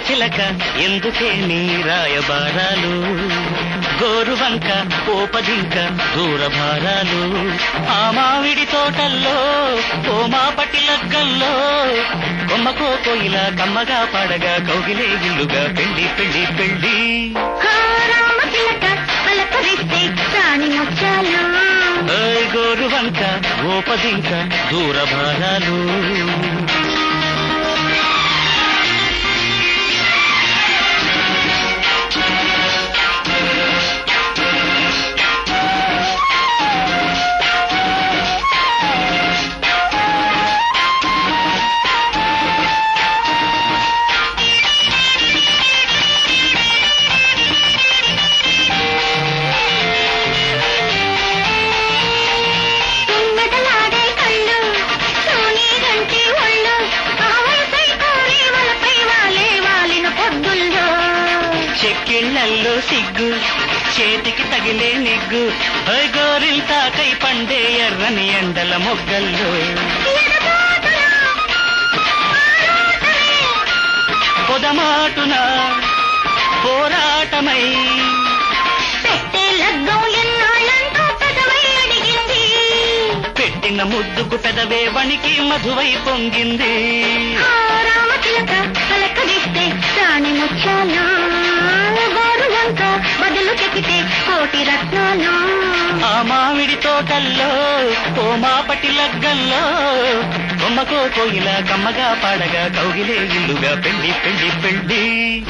రామచిలక ఎందుకే నీ రాయబారాలు గోరువంక పోపదింక దూరభారాలు ఆ మామిడి తోటల్లో ఓ మాపటి లగ్గల్లో కొమ్మకో కోయిల కమ్మగా పాడగా కౌగిలే ఇల్లుగా పెళ్లి పెళ్లి పెళ్లి హో రామచిలక పలకరిస్తే రాణి ముచ్చాలు ఓయ్ గోరువంక ఓపదింక దూరభారాలు తుమ్మెదలాడే కళ్ళు సోనీ గంటి ఒళ్ళు ఆవలపై కోరి వలపై వాలే వాలిన పొద్దుల్లో చెక్కిళ్ళల్లో సిగ్గు చేతికి తగిలే నిగ్గు ఓయ్ గోరిల్ తాకై పండే ఎర్రని ఎండల మొగ్గల్లో ఎడబాటున ఆరాటమే పొదమాటున పోరాటమై పెట్టే లగ్గం ఎన్నాళ్ళంటూ పెదవై అడిగింది పెట్టిన ముద్దుకు పెదవే వణికి మధువై పొంగింది ఆ రామచిలక పలకరిస్తే రాణి ముచ్చాలు గోరు వంక బదులు చెక్కితే కోటి రత్నాలు ఆ మామిడి తోటల్లో ఓ మాపటి లగ్గల్లో బొమ్మకో కోయిల కమ్మగా పాడగా కౌగిలే ఇల్లుగా పెళ్లి పెళ్లి పెళ్లి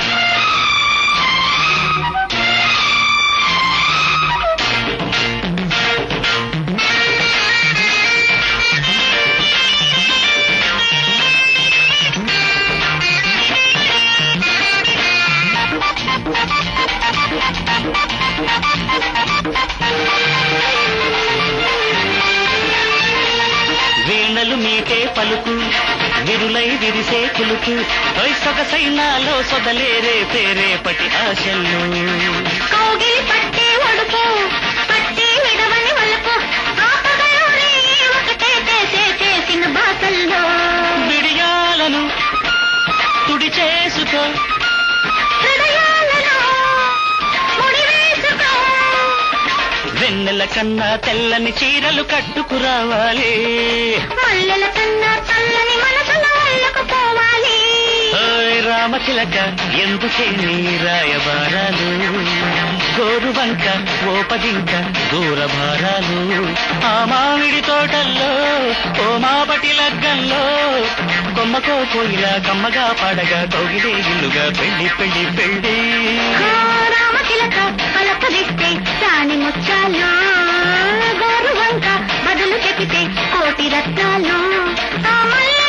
వీణలు మీటే పలుకు విరులై విరిసే కులుకు ఓయ్ సొగసైనాలో సొదలేరే పేరేపటి ఆశలు కౌగిలి పట్టే ఒడుపు పట్టి విడవని వలుపు ఆపగలు రేయి ఒకటే చేసే చేసిన బాసల్లో బిడియాలను తుడి చేసుకో హృదయాలలో ముడివేసుకో వెన్నెల కన్నా తెల్లని చీరలు కట్టుకురావాలి మల్లెల కన్నా చల్లని మనసుల వల్లకు పోవాలి ఓయ్ రామచిలక ఎందుకే నీ రాయబారాలు గోరువంక ఓపదింక దూరభారాలు ఆ మామిడి తోటల్లో ఓ మాపటి లగ్గంలో కొమ్మకో కోయిల కమ్మగా పాడగా కౌగిలే ఇల్లుగా పెళ్లి పెళ్లి పెళ్లి ఆ రామచిలక పలకరిస్తే రాణి ముచ్చాలు గోరు వంక బదులు చెక్కితే కోటి రత్నాలు ఆ మల్లె